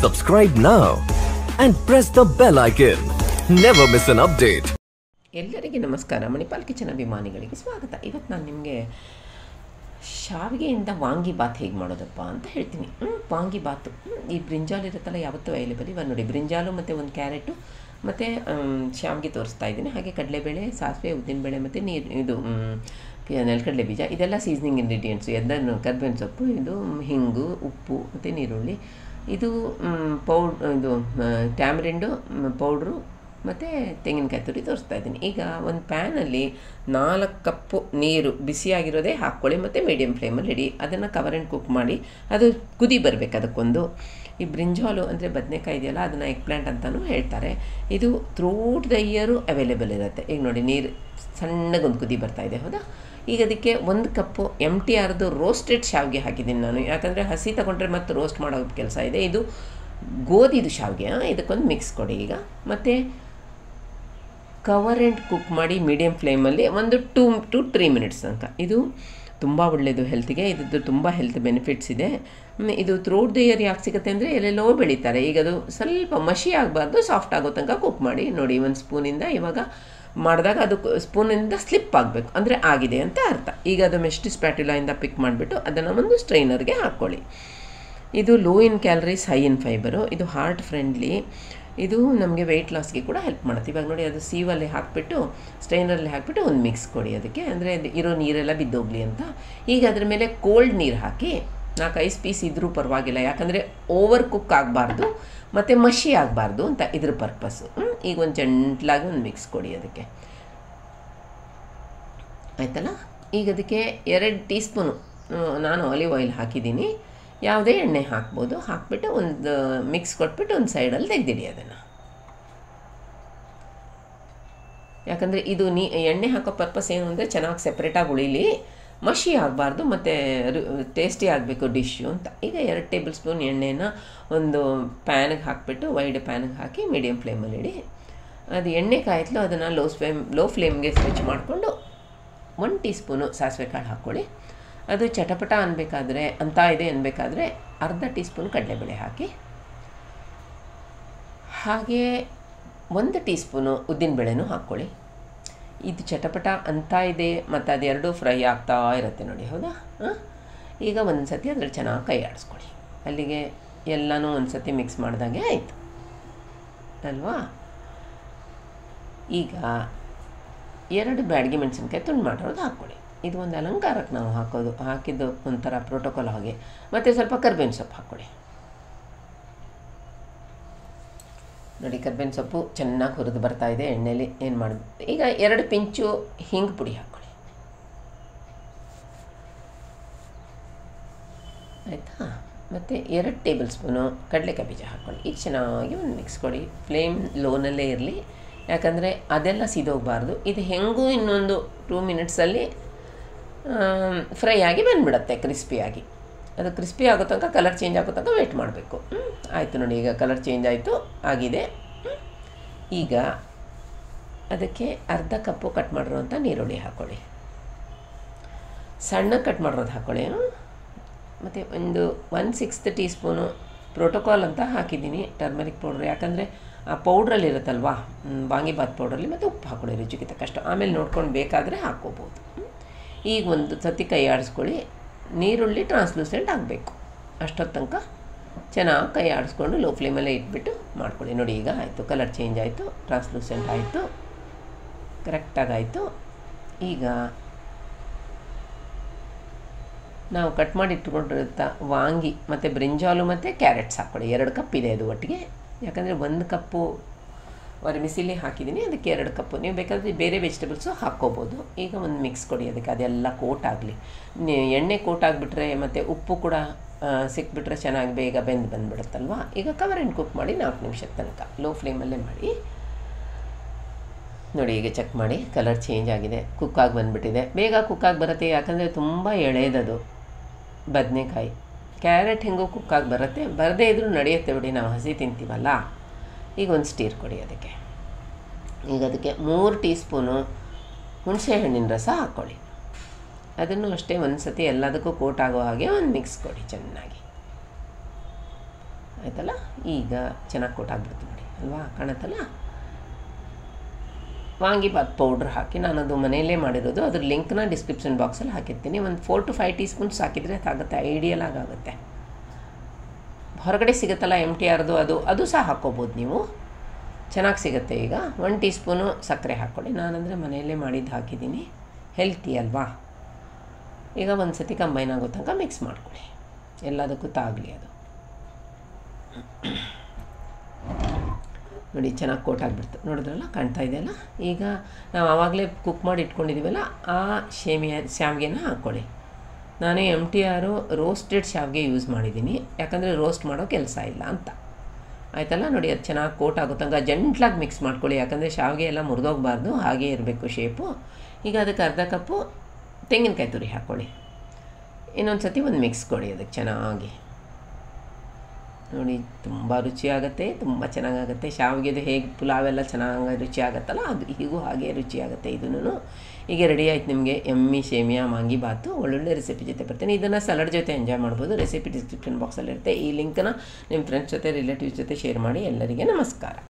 Subscribe now and press the bell icon. Never miss an update. ಎಲ್ಲರಿಗೆ ನಮಸ್ಕಾರ Manipal kitchen ಅಭಿಮಾನಿಗಳಿಗೆ ಸ್ವಾಗತ ಇವತ್ತು ನಾನು ನಿಮಗೆ ಶಾವಿಗೆಯಿಂದ ವಾಂಗಿ ಬಾತ್ ಹೇಗೆ ಮಾಡೋದಪ್ಪ ಅಂತ ಹೇಳ್ತೀನಿ ಹ್ಮ್, ವಾಂಗಿ ಬಾತು ಹ್ಮ್, ಈ ಬ್ರಿಂಜಾಲ್ ಇರುತ್ತಲ್ಲ ಯಾವತ್ತೂ ಅವೈಲೇಬಲ್ ಇವಾಗ ನೋಡಿ ಬ್ರಿಂಜಾಲು ಮತ್ತು ಒಂದು ಕ್ಯಾರೆಟು ಮತ್ತು ಶಾವಿಗೆ ತೋರಿಸ್ತಾ ಇದ್ದೀನಿ ಹಾಗೆ ಕಡಲೆಬೇಳೆ ಸಾಸಿವೆ ಉದ್ದಿನಬೇಳೆ ಮತ್ತು ನೀರು ಇದು ಮ್, ಕ- ನೆಲಕಡಲೆ ಬೀಜ ಇದೆಲ್ಲ ಸೀಸನಿಂಗ್ ಇಂಗ್ರೀಡಿಯೆಂಟ್ಸು ಎಲ್ಲನೂ ಕರ್ಬೇವಿನ ಸೊಪ್ಪು ಇದು ಹಿಂಗು ಉಪ್ಪು ಮತ್ತು ನೀರುಳ್ಳಿ ಇದು ಪೌಡ್ ಇದು ಟ್ಯಾಮ್ರಿಂಡು ಪೌಡ್ರು ಮತ್ತು ತೆಂಗಿನಕಾಯಿ ತುರಿ ತೋರಿಸ್ತಾ ಇದ್ದೀನಿ ಈಗ ಒಂದು ಪ್ಯಾನಲ್ಲಿ ನಾಲ್ಕು ಕಪ್ಪು ನೀರು ಬಿಸಿಯಾಗಿರೋದೇ ಹಾಕ್ಕೊಳ್ಳಿ ಮತ್ತು ಮೀಡಿಯಮ್ ಫ್ಲೇಮಲ್ಲಿ ಇಡಿ ಅದನ್ನು ಕವರ್ ಆ್ಯಂಡ್ ಕುಕ್ ಮಾಡಿ ಅದು ಕುದಿ ಬರಬೇಕು ಅದಕ್ಕೊಂದು ಈ ಬ್ರಿಂಜಾಲು ಅಂದರೆ ಬದನೆಕಾಯಿ ಇದೆಯಲ್ಲ ಅದನ್ನು ಎಗ್ ಪ್ಲ್ಯಾಂಟ್ ಅಂತಲೂ ಹೇಳ್ತಾರೆ ಇದು ಥ್ರೂಟ್ ದ ಇಯರು ಅವೈಲೇಬಲ್ ಇರುತ್ತೆ ಈಗ ನೋಡಿ ನೀರು ಸಣ್ಣಗೊಂದು ಕುದಿ ಬರ್ತಾ ಇದೆ ಹೌದಾ ಈಗ ಅದಕ್ಕೆ ಒಂದು ಕಪ್ಪು ಎಮ್ ಟಿ ಆರ್ದು ರೋಸ್ಟೆಡ್ ಶಾವಿಗೆ ಹಾಕಿದ್ದೀನಿ ನಾನು ಯಾಕಂದರೆ ಹಸಿ ತಗೊಂಡ್ರೆ ಮತ್ತೆ ರೋಸ್ಟ್ ಮಾಡೋ ಕೆಲಸ ಇದೆ ಇದು ಗೋಧಿದು ಶಾವಿಗೆ ಆ, ಇದಕ್ಕೊಂದು ಮಿಕ್ಸ್ ಕೊಡಿ ಈಗ ಮತ್ತು ಕವರ್ ಆ್ಯಂಡ್ ಕುಕ್ ಮಾಡಿ ಮೀಡಿಯಮ್ ಫ್ಲೇಮಲ್ಲಿ ಒಂದು ಟೂ ಟು ತ್ರೀ ಮಿನಿಟ್ಸ್ ತನಕ ಇದು ತುಂಬ ಒಳ್ಳೆಯದು ಹೆಲ್ತ್ಗೆ ಇದ್ದು ತುಂಬ ಹೆಲ್ತ್ ಬೆನಿಫಿಟ್ಸ್ ಇದೆ ಮ್, ಇದು ಥ್ರೋಟ್ ದ ಇಯರ್ ಯಾಕೆ ಸಿಗುತ್ತೆ ಅಂದರೆ ಎಲ್ಲೆಲ್ಲೋ ಬೆಳೀತಾರೆ ಈಗ ಅದು ಸ್ವಲ್ಪ ಮಷಿ ಆಗಬಾರ್ದು ಸಾಫ್ಟ್ ಆಗೋ ತನಕ ಕುಕ್ ಮಾಡಿ ನೋಡಿ ಒಂದು ಸ್ಪೂನಿಂದ ಇವಾಗ ಮಾಡಿದಾಗ ಅದು ಸ್ಪೂನಿಂದ ಸ್ಲಿಪ್ ಆಗಬೇಕು ಅಂದರೆ ಆಗಿದೆ ಅಂತ ಅರ್ಥ ಈಗ ಅದು ಮೆಸ್ಟಿ ಸ್ಪ್ಯಾಟುಲಾಯಿಂದ ಪಿಕ್ ಮಾಡಿಬಿಟ್ಟು ಅದನ್ನು ಒಂದು ಸ್ಟ್ರೈನರ್ಗೆ ಹಾಕ್ಕೊಳ್ಳಿ ಇದು low in calories high in fibre ಇದು ಹಾರ್ಟ್ ಫ್ರೆಂಡ್ಲಿ ಇದು ನಮಗೆ ವೆಯ್ಟ್ ಲಾಸ್ಗೆ ಕೂಡ ಹೆಲ್ಪ್ ಮಾಡುತ್ತೆ ಇವಾಗ ನೋಡಿ ಅದು ಸೀವಲ್ಲಿ ಹಾಕಿಬಿಟ್ಟು ಸ್ಟ್ರೈನರಲ್ಲಿ ಹಾಕಿಬಿಟ್ಟು ಒಂದು ಮಿಕ್ಸ್ ಕೊಡಿ ಅದಕ್ಕೆ ಅಂದರೆ ಅದು ಇರೋ ನೀರೆಲ್ಲ ಬಿದ್ದೋಗ್ಲಿ ಅಂತ ಈಗ ಅದ್ರ ಮೇಲೆ ಕೋಲ್ಡ್ ನೀರು ಹಾಕಿ ನಾಲ್ಕು ಐಸ್ ಪೀಸ್ ಇದ್ರೂ ಪರವಾಗಿಲ್ಲ ಯಾಕಂದರೆ ಓವರ್ ಕುಕ್ ಆಗಬಾರ್ದು ಮತ್ತು ಮಷಿ ಆಗಬಾರ್ದು ಅಂತ ಇದ್ರ ಪರ್ಪಸ್ಸು ಈಗ ಒಂದು ಜಂಟ್ಲಾಗಿ ಒಂದು ಮಿಕ್ಸ್ ಕೊಡಿ ಅದಕ್ಕೆ ಆಯ್ತಲ್ಲ ಈಗ ಅದಕ್ಕೆ ಎರಡು ಟೀ ಸ್ಪೂನು ನಾನು ಆಲಿವ್ ಆಯಿಲ್ ಹಾಕಿದ್ದೀನಿ ಯಾವುದೇ ಎಣ್ಣೆ ಹಾಕ್ಬೋದು ಹಾಕ್ಬಿಟ್ಟು ಒಂದು ಮಿಕ್ಸ್ ಕೊಟ್ಬಿಟ್ಟು ಒಂದು ಸೈಡಲ್ಲಿ ತೆಗೆದಿಡಿ ಅದನ್ನು ಯಾಕಂದರೆ ಇದು ನೀ ಎಣ್ಣೆ ಹಾಕೋ ಪರ್ಪಸ್ ಏನು ಅಂದರೆ ಚೆನ್ನಾಗಿ ಸೆಪ್ರೇಟಾಗಿ ಉಳಿಲಿ ಮಷಿ ಆಗಬಾರ್ದು ಮತ್ತು ಟೇಸ್ಟಿ ಆಗಬೇಕು ಡಿಶ್ಶು ಅಂತ ಈಗ ಎರಡು ಟೇಬಲ್ ಸ್ಪೂನ್ ಎಣ್ಣೆನ ಒಂದು ಪ್ಯಾನಿಗೆ ಹಾಕಿಬಿಟ್ಟು ವೈಡ್ ಪ್ಯಾನಿಗೆ ಹಾಕಿ ಮೀಡಿಯಮ್ ಫ್ಲೇಮಲ್ಲಿ ಇಡಿ ಅದು ಎಣ್ಣೆ ಕಾಯ್ತಲೋ ಅದನ್ನು ಲೋ ಫ್ಲೇಮ್ ಲೋ ಫ್ಲೇಮ್ಗೆ ಸ್ವಿಚ್ ಮಾಡಿಕೊಂಡು ಒನ್ ಟೀ ಸ್ಪೂನು ಸಾಸಿವೆ ಕಾಳು ಹಾಕ್ಕೊಳ್ಳಿ ಅದು ಚಟಪಟ ಅನ್ಬೇಕಾದ್ರೆ ಅಂತ ಇದೆ ಅನ್ಬೇಕಾದ್ರೆ ಅರ್ಧ ಟೀ ಸ್ಪೂನ್ ಕಡಲೆಬೇಳೆ ಹಾಕಿ ಹಾಗೆ ಒಂದು ಟೀ ಸ್ಪೂನು ಉದ್ದಿನಬೇಳೆನೂ ಹಾಕ್ಕೊಳ್ಳಿ ಇದು ಚಟಪಟ ಅಂತ ಇದೆ ಮತ್ತು ಅದೆರಡೂ ಫ್ರೈ ಆಗ್ತಾ ಇರುತ್ತೆ ನೋಡಿ ಹೌದಾ ಹಾಂ ಈಗ ಒಂದು ಸತಿ ಅದ್ರಲ್ಲಿ ಚೆನ್ನಾಗಿ ಕೈ ಆಡಿಸ್ಕೊಳ್ಳಿ ಅಲ್ಲಿಗೆ ಎಲ್ಲನೂ ಒಂದು ಸತಿ ಮಿಕ್ಸ್ ಮಾಡಿದಾಗೆ ಆಯಿತು ಅಲ್ವಾ ಈಗ ಎರಡು ಬ್ಯಾಡಗಿ ಮೆಣಸಿನ್ಕಾಯಿ ತುಂಡು ಮಾಡಿರೋದು ಹಾಕ್ಕೊಳ್ಳಿ ಇದು ಒಂದು ಅಲಂಕಾರಕ್ಕೆ ನಾವು ಹಾಕೋದು ಹಾಕಿದ್ದು ಒಂಥರ ಪ್ರೋಟೋಕಾಲ್ ಹಾಗೆ ಮತ್ತು ಸ್ವಲ್ಪ ಕರ್ಬೇವಿನ ಸೊಪ್ಪು ಹಾಕ್ಕೊಳ್ಳಿ ನೋಡಿ ಕರ್ಬೇವಿನ ಸೊಪ್ಪು ಚೆನ್ನಾಗಿ ಹುರಿದು ಬರ್ತಾ ಇದೆ ಎಣ್ಣೆಲಿ ಏನು ಮಾಡೋದು ಈಗ ಎರಡು ಪಿಂಚು ಹಿಂಗೆ ಪುಡಿ ಹಾಕ್ಕೊಳ್ಳಿ ಆಯಿತಾ ಮತ್ತು ಎರಡು ಟೇಬಲ್ ಸ್ಪೂನು ಕಡಲೆಕಾಯಿ ಬೀಜ ಹಾಕ್ಕೊಳ್ಳಿ ಈಗ ಚೆನ್ನಾಗಿ ಒಂದು ಮಿಕ್ಸ್ ಕೊಡಿ ಫ್ಲೇಮ್ ಲೋನಲ್ಲೇ ಇರಲಿ ಯಾಕಂದರೆ ಅದೆಲ್ಲ ಸಿದೋಗಬಾರ್ದು ಇದು ಹೆಂಗೂ ಇನ್ನೊಂದು ಟೂ ಮಿನಿಟ್ಸಲ್ಲಿ ಫ್ರೈ ಆಗಿ ಬಂದುಬಿಡತ್ತೆ ಕ್ರಿಸ್ಪಿಯಾಗಿ ಅದು ಕ್ರಿಸ್ಪಿ ಆಗೋ ತನಕ ಕಲರ್ ಚೇಂಜ್ ಆಗೋ ತನಕ ವೇಟ್ ಮಾಡಬೇಕು ಆಯಿತು ನೋಡಿ ಈಗ ಕಲರ್ ಚೇಂಜ್ ಆಯಿತು ಆಗಿದೆ ಹ್ಮ್. ಈಗ ಅದಕ್ಕೆ ಅರ್ಧ ಕಪ್ಪು ಕಟ್ ಮಾಡಿರೋಂಥ ನೀರುಳ್ಳಿ ಹಾಕ್ಕೊಳ್ಳಿ ಸಣ್ಣ ಕಟ್ ಮಾಡಿರೋದು ಹಾಕ್ಕೊಳ್ಳಿ ಮತ್ತು ಒಂದು one sixth teaspoon protocol ಅಂತ ಹಾಕಿದ್ದೀನಿ ಟರ್ಮರಿಕ್ ಪೌಡ್ರ್ ಯಾಕಂದರೆ ಆ ಪೌಡ್ರಲ್ಲಿ ಇರುತ್ತಲ್ವಾ ಹ್ಮ್, ವಾಂಗಿಬಾತ್ ಪೌಡ್ರಲ್ಲಿ ಮತ್ತು ಉಪ್ಪು ಹಾಕ್ಕೊಳ್ಳಿ ರುಚಿಗೆ ತಕ್ಕಷ್ಟು ಆಮೇಲೆ ನೋಡ್ಕೊಂಡು ಬೇಕಾದರೆ ಹಾಕ್ಕೋಬೋದು ಹ್ಮ್. ಈಗ ಒಂದು ಸತಿ ಕೈ ಆಡಿಸ್ಕೊಳ್ಳಿ ನೀರುಳ್ಳಿ ಟ್ರಾನ್ಸ್ಲೂಸೆಂಟ್ ಆಗಬೇಕು ಅಷ್ಟೊತ್ತು ತನಕ ಚೆನ್ನಾಗಿ ಕೈ ಆಡಿಸ್ಕೊಂಡು ಲೋ ಫ್ಲೇಮಲ್ಲೇ ಇಟ್ಬಿಟ್ಟು ಮಾಡ್ಕೊಳ್ಳಿ ನೋಡಿ ಈಗ ಆಯಿತು ಕಲರ್ ಚೇಂಜ್ ಆಯಿತು ಟ್ರಾನ್ಸ್ಲೂಸೆಂಟ್ ಆಯಿತು ಕರೆಕ್ಟಾಗಿ ಆಯಿತು ಈಗ ನಾವು ಕಟ್ ಮಾಡಿ ಇಟ್ಕೊಂಡಿರುತ್ತ ವಾಂಗಿ ಮತ್ತು ಬ್ರಿಂಜಾಲು ಮತ್ತು ಕ್ಯಾರೆಟ್ಸ್ ಹಾಕ್ಕೊಳ್ಳಿ ಎರಡು ಕಪ್ ಇದೆ ಅದು ಒಟ್ಟಿಗೆ ಯಾಕಂದರೆ ಒಂದು ಕಪ್ಪು ಮಿಸಿಲಿ ಹಾಕಿದ್ದೀನಿ ಅದಕ್ಕೆ ಎರಡು ಕಪ್ಪು ನೀವು ಬೇಕಾದರೆ ಬೇರೆ ವೆಜಿಟೇಬಲ್ಸು ಹಾಕ್ಕೋಬೋದು ಈಗ ಒಂದು ಮಿಕ್ಸ್ ಕೊಡಿ ಅದಕ್ಕೆ ಅದೆಲ್ಲ ಕೋಟ್ ಆಗಲಿ ಎಣ್ಣೆ ಕೋಟ್ ಆಗಿಬಿಟ್ರೆ ಮತ್ತು ಉಪ್ಪು ಕೂಡ ಆ, ಸಿಕ್ಬಿಟ್ರೆ ಚೆನ್ನಾಗಿ ಬೇಗ ಬೆಂದು ಬಂದುಬಿಡುತ್ತಲ್ವ ಈಗ ಕವರ್ ಆ್ಯಂಡ್ ಕುಕ್ ಮಾಡಿ ನಾಲ್ಕು ನಿಮಿಷದ ತನಕ ಲೋ ಫ್ಲೇಮಲ್ಲೇ ಮಾಡಿ ನೋಡಿ ಈಗ ಚೆಕ್ ಮಾಡಿ ಕಲರ್ ಚೇಂಜ್ ಆಗಿದೆ ಕುಕ್ಕಾಗಿ ಬಂದುಬಿಟ್ಟಿದೆ ಬೇಗ ಕುಕ್ಕಾಗಿ ಬರುತ್ತೆ ಯಾಕಂದರೆ ತುಂಬ ಎಳೆದದು ಬದನೆಕಾಯಿ ಕ್ಯಾರೆಟ್ ಹೆಂಗೋ ಕುಕ್ಕಾಗಿ ಬರುತ್ತೆ ಬರದೇ ಇದ್ರೂ ನಡೆಯುತ್ತೆ ಬಿಡಿ ನಾವು ಹಸಿ ತಿಂತೀವಲ್ಲ ಈಗ ಒಂದು ಸ್ಟೀರ್ ಕೊಡಿ ಅದಕ್ಕೆ ಈಗ ಅದಕ್ಕೆ ಮೂರು ಟೀ ಸ್ಪೂನು ಹುಣಸೆ ಹಣ್ಣಿನ ರಸ ಹಾಕ್ಕೊಳ್ಳಿ ಅದನ್ನು ಅಷ್ಟೇ ಒಂದು ಸತಿ ಎಲ್ಲದಕ್ಕೂ ಕೋಟ್ ಆಗೋ ಹಾಗೆ ಒಂದು ಮಿಕ್ಸ್ ಕೊಡಿ ಚೆನ್ನಾಗಿ ಆಯ್ತಲ್ಲ ಈಗ ಚೆನ್ನಾಗಿ ಕೊಟ್ಟಾಗ್ಬಿಡ್ತು ನೋಡಿ ಅಲ್ವಾ ಕಾಣತ್ತಲ್ಲ ವಾಂಗಿಬಾತ್ ಪೌಡ್ರ್ ಹಾಕಿ ನಾನು ಅದು ಮನೆಯಲ್ಲೇ ಮಾಡಿರೋದು ಅದ್ರ ಲಿಂಕ್ನ ಡಿಸ್ಕ್ರಿಪ್ಷನ್ ಬಾಕ್ಸಲ್ಲಿ ಹಾಕಿರ್ತೀನಿ ಒಂದು four to five teaspoons ಹಾಕಿದರೆ ಅದಾಗುತ್ತೆ ಐಡಿಯಲ್ ಆಗುತ್ತೆ ಹೊರಗಡೆ ಸಿಗುತ್ತಲ್ಲ ಎಮ್ ಟಿ ಆರ್ದು ಅದು ಅದು ಸಹ ಹಾಕ್ಕೋಬೋದು ನೀವು ಚೆನ್ನಾಗಿ ಸಿಗುತ್ತೆ ಈಗ ಒನ್ ಟೀ ಸ್ಪೂನು ಸಕ್ಕರೆ ಹಾಕ್ಕೊಳ್ಳಿ ನಾನಂದರೆ ಮನೆಯಲ್ಲೇ ಮಾಡಿದ್ದು ಹಾಕಿದ್ದೀನಿ ಹೆಲ್ತಿ ಅಲ್ವಾ ಈಗ ಒಂದು ಸತಿ ಕಂಬೈನ್ ಆಗೋ ತನಕ ಮಿಕ್ಸ್ ಮಾಡ್ಕೊಳ್ಳಿ ಎಲ್ಲದಕ್ಕೂ ತಾಗಲಿ ಅದು ನೋಡಿ ಚೆನ್ನಾಗಿ ಕೋಟ್ ಆಗಿಬಿಡ್ತು ನೋಡಿದ್ರಲ್ಲ ಕಾಣ್ತಾ ಇದೆಯಲ್ಲ ಈಗ ನಾವು ಆವಾಗಲೇ ಕುಕ್ ಮಾಡಿ ಇಟ್ಕೊಂಡಿದ್ದೀವಲ್ಲ ಆ ಶೇಮಿಯ ಶಾವಿಗೆನ ಹಾಕ್ಕೊಳ್ಳಿ ನಾನು ಎಮ್ ಟಿ ಆರು ರೋಸ್ಟೆಡ್ ಶಾವಿಗೆ ಯೂಸ್ ಮಾಡಿದ್ದೀನಿ ಯಾಕಂದರೆ ರೋಸ್ಟ್ ಮಾಡೋ ಕೆಲಸ ಇಲ್ಲ ಅಂತ ಆಯ್ತಲ್ಲ ನೋಡಿ ಅದು ಚೆನ್ನಾಗಿ ಕೋಟ್ ಆಗೋ ತನಕ ಜಂಟ್ಲಾಗಿ ಮಿಕ್ಸ್ ಮಾಡ್ಕೊಳ್ಳಿ ಯಾಕಂದರೆ ಶಾವಿಗೆ ಎಲ್ಲ ಮುರಿದೋಗಬಾರ್ದು ಹಾಗೇ ಇರಬೇಕು ಶೇಪು ಈಗ ಅದಕ್ಕೆ ಅರ್ಧ ಕಪ್ಪು ತೆಂಗಿನಕಾಯಿ ತುರಿ ಹಾಕ್ಕೊಳ್ಳಿ ಇನ್ನೊಂದು ಸತಿ ಒಂದು ಮಿಕ್ಸ್ ಕೊಡಿ ಅದಕ್ಕೆ ಚೆನ್ನಾಗಿ ನೋಡಿ ತುಂಬ ರುಚಿಯಾಗುತ್ತೆ ತುಂಬ ಚೆನ್ನಾಗಾಗುತ್ತೆ ಶಾವಿಗೆದು ಹೇಗೆ ಪುಲಾವ್ ಎಲ್ಲ ಚೆನ್ನಾಗಿ ರುಚಿ ಆಗುತ್ತಲ್ಲ ಅದು ಹೀಗೂ ಹಾಗೆ ರುಚಿಯಾಗುತ್ತೆ ಇದೂ ಈಗ ರೆಡಿ ಆಯ್ತು ನಿಮಗೆ ಎಮ್ಮಿ ಶೇಮಿಯಾ ಮಾಂಗಿ ಬಾತು ಒಳ್ಳೊಳ್ಳೆ ರೆಸಿಪಿ ಜೊತೆ ಬರ್ತೀನಿ ಇದನ್ನು ಸಲಾಡ್ ಜೊತೆ ಎಂಜಾಯ್ ಮಾಡ್ಬೋದು ರೆಸಿಪಿ ಡಿಸ್ಕ್ರಿಪ್ಷನ್ ಬಾಕ್ಸಲ್ಲಿರುತ್ತೆ ಈ ಲಿಂಕನ್ನು ನಿಮ್ಮ ಫ್ರೆಂಡ್ಸ್ ಜೊತೆ ರಿಲೇಟಿವ್ಸ್ ಜೊತೆ ಶೇರ್ ಮಾಡಿ ಎಲ್ಲರಿಗೆ ನಮಸ್ಕಾರ